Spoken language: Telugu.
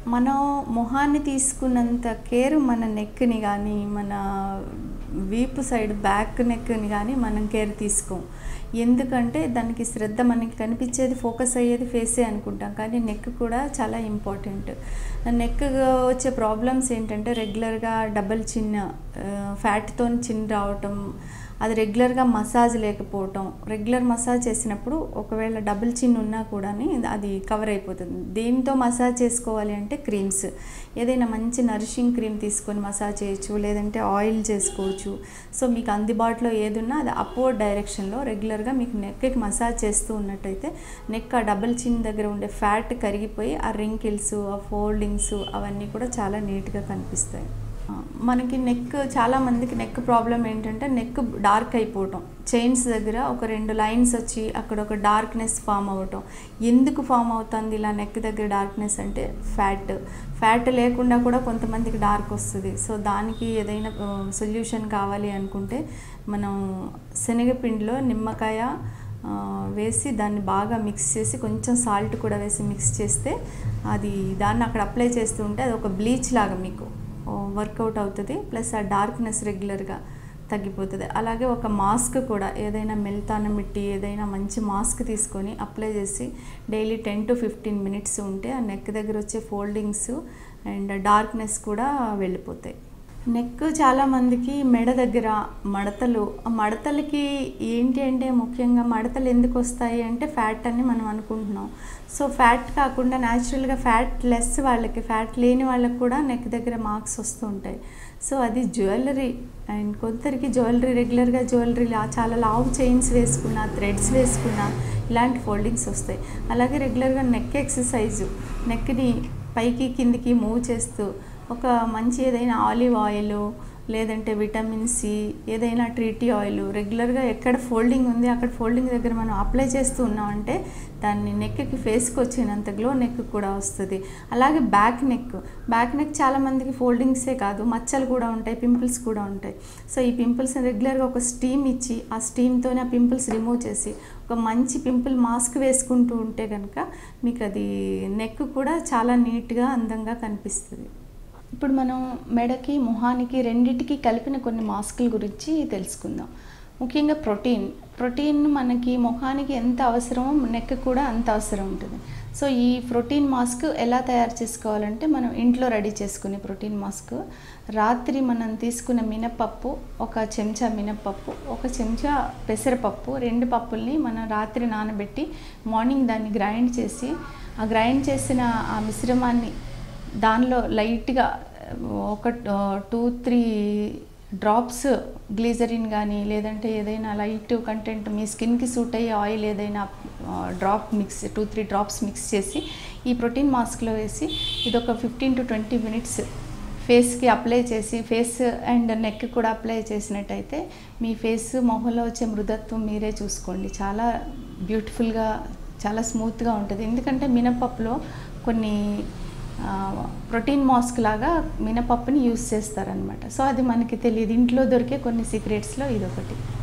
మనం మొహాన్ని తీసుకున్నంత కేర్ మన నెక్ని కానీ మన వీపు సైడ్ బ్యాక్ నెక్ని కానీ మనం కేర్ తీసుకోం ఎందుకంటే దానికి శ్రద్ధ మనకి కనిపించేది ఫోకస్ అయ్యేది ఫేసే అనుకుంటాం కానీ నెక్ కూడా చాలా ఇంపార్టెంట్ నెక్ వచ్చే ప్రాబ్లమ్స్ ఏంటంటే రెగ్యులర్గా డబల్ చిన్న ఫ్యాట్తో చిన్ రావటం అది రెగ్యులర్గా మసాజ్ లేకపోవటం రెగ్యులర్ మసాజ్ చేసినప్పుడు ఒకవేళ డబుల్ చిన్ ఉన్నా కూడా అది కవర్ అయిపోతుంది దేంతో మసాజ్ చేసుకోవాలి అంటే క్రీమ్స్ ఏదైనా మంచి నరిషింగ్ క్రీమ్ తీసుకొని మసాజ్ చేయొచ్చు లేదంటే ఆయిల్ చేసుకోవచ్చు సో మీకు అందుబాటులో ఏది ఉన్నా అది అప్వర్డ్ డైరెక్షన్లో రెగ్యులర్గా మీకు నెక్కి మసాజ్ చేస్తూ ఉన్నట్టయితే నెక్ ఆ డబుల్ చిన్ దగ్గర ఉండే ఫ్యాట్ కరిగిపోయి ఆ రింకిల్స్ ఆ ఫోల్డింగ్స్ అవన్నీ కూడా చాలా నీట్గా కనిపిస్తాయి మనకి నెక్ చాలా మందికి నెక్ ప్రాబ్లం ఏంటంటే నెక్ డార్క్ అయిపోవటం చైన్స్ దగ్గర ఒక రెండు లైన్స్ వచ్చి అక్కడ ఒక డార్క్నెస్ ఫామ్ అవ్వటం ఎందుకు ఫామ్ అవుతుంది ఇలా నెక్ దగ్గర డార్క్నెస్ అంటే ఫ్యాట్ ఫ్యాట్ లేకుండా కూడా కొంతమందికి డార్క్ వస్తుంది సో దానికి ఏదైనా సొల్యూషన్ కావాలి అనుకుంటే మనం శనగపిండిలో నిమ్మకాయ వేసి దాన్ని బాగా మిక్స్ చేసి కొంచెం సాల్ట్ కూడా వేసి మిక్స్ చేస్తే అది దాన్ని అక్కడ అప్లై చేస్తూ ఉంటే అది ఒక బ్లీచ్ లాగా మీకు వర్కౌట్ అవుతుంది ప్లస్ ఆ డార్క్నెస్ రెగ్యులర్గా తగ్గిపోతుంది అలాగే ఒక మాస్క్ కూడా ఏదైనా మెల్తాన మిట్టి ఏదైనా మంచి మాస్క్ తీసుకొని అప్లై చేసి daily ten to fifteen minutes ఉంటే ఆ నెక్ దగ్గర వచ్చే ఫోల్డింగ్స్ అండ్ డార్క్నెస్ కూడా వెళ్ళిపోతాయి నెక్ చాలామందికి మెడ దగ్గర మడతలు ఆ మడతలకి ఏంటి అంటే ముఖ్యంగా మడతలు ఎందుకు వస్తాయి అంటే ఫ్యాట్ అని మనం అనుకుంటున్నాం సో ఫ్యాట్ కాకుండా న్యాచురల్గా ఫ్యాట్ లెస్ వాళ్ళకి ఫ్యాట్ లేని వాళ్ళకి కూడా నెక్ దగ్గర మార్క్స్ వస్తూ ఉంటాయి సో అది జ్యువెలరీ అండ్ కొందరికి జ్యువెలరీ రెగ్యులర్గా జ్యువెలరీ చాలా లావు చైన్స్ వేసుకున్న థ్రెడ్స్ వేసుకున్న ఇలాంటి ఫోల్డింగ్స్ వస్తాయి అలాగే రెగ్యులర్గా నెక్ ఎక్సర్సైజు నెక్ని పైకి కిందికి మూవ్ చేస్తూ ఒక మంచి ఏదైనా ఆలివ్ ఆయిల్ లేదంటే విటమిన్ సి ఏదైనా ట్రీటీ ఆయిల్ రెగ్యులర్గా ఎక్కడ ఫోల్డింగ్ ఉంది అక్కడ ఫోల్డింగ్ దగ్గర మనం అప్లై చేస్తూ ఉన్నామంటే దాన్ని నెక్కి ఫేస్కి వచ్చినంత గ్లో నెక్ కూడా వస్తుంది అలాగే బ్యాక్ నెక్ బ్యాక్ నెక్ చాలామందికి ఫోల్డింగ్సే కాదు మచ్చలు కూడా ఉంటాయి పింపుల్స్ కూడా ఉంటాయి సో ఈ పింపుల్స్ రెగ్యులర్గా ఒక స్టీమ్ ఇచ్చి ఆ స్టీమ్తోనే ఆ పింపుల్స్ రిమూవ్ చేసి ఒక మంచి పింపుల్ మాస్క్ వేసుకుంటూ ఉంటే కనుక మీకు అది నెక్ కూడా చాలా నీట్గా అందంగా కనిపిస్తుంది ఇప్పుడు మనం మెడకి మొహానికి రెండిటికి కలిపిన కొన్ని మాస్కుల గురించి తెలుసుకుందాం ముఖ్యంగా ప్రోటీన్ ప్రోటీన్ మనకి ముఖానికి ఎంత అవసరమో నెక్ కూడా అంత అవసరం ఉంటుంది సో ఈ ప్రోటీన్ మాస్క్ ఎలా తయారు చేసుకోవాలంటే మనం ఇంట్లో రెడీ చేసుకునే ప్రోటీన్ మాస్క్ రాత్రి మనం తీసుకున్న మినపప్పు ఒక చెంచా మినపప్పు ఒక చెంచా పెసరపప్పు రెండు పప్పుల్ని మనం రాత్రి నానబెట్టి మార్నింగ్ దాన్ని గ్రైండ్ చేసి ఆ గ్రైండ్ చేసిన ఆ మిశ్రమాన్ని దానిలో లైట్గా ఒక టూ త్రీ డ్రాప్స్ గ్లీజరిన్ కానీ లేదంటే ఏదైనా లైట్ కంటెంట్ మీ స్కిన్కి సూట్ అయ్యే ఆయిల్ ఏదైనా drop mix two three drops mix చేసి ఈ ప్రోటీన్ మాస్క్లో వేసి ఇది ఒక ఫిఫ్టీన్ టు ట్వంటీ మినిట్స్ ఫేస్కి అప్లై చేసి ఫేస్ అండ్ నెక్ కూడా అప్లై చేసినట్టయితే మీ ఫేస్ మొహంలో వచ్చే మృదత్వం మీరే చూసుకోండి చాలా బ్యూటిఫుల్గా చాలా స్మూత్గా ఉంటుంది ఎందుకంటే మినపప్పులో కొన్ని ప్రోటీన్ మాస్క్ లాగా మినపప్పుని యూస్ చేస్తారనమాట సో అది మనకి తెలియదు ఇంట్లో దొరికే కొన్ని సీక్రెట్స్లో ఇది ఒకటి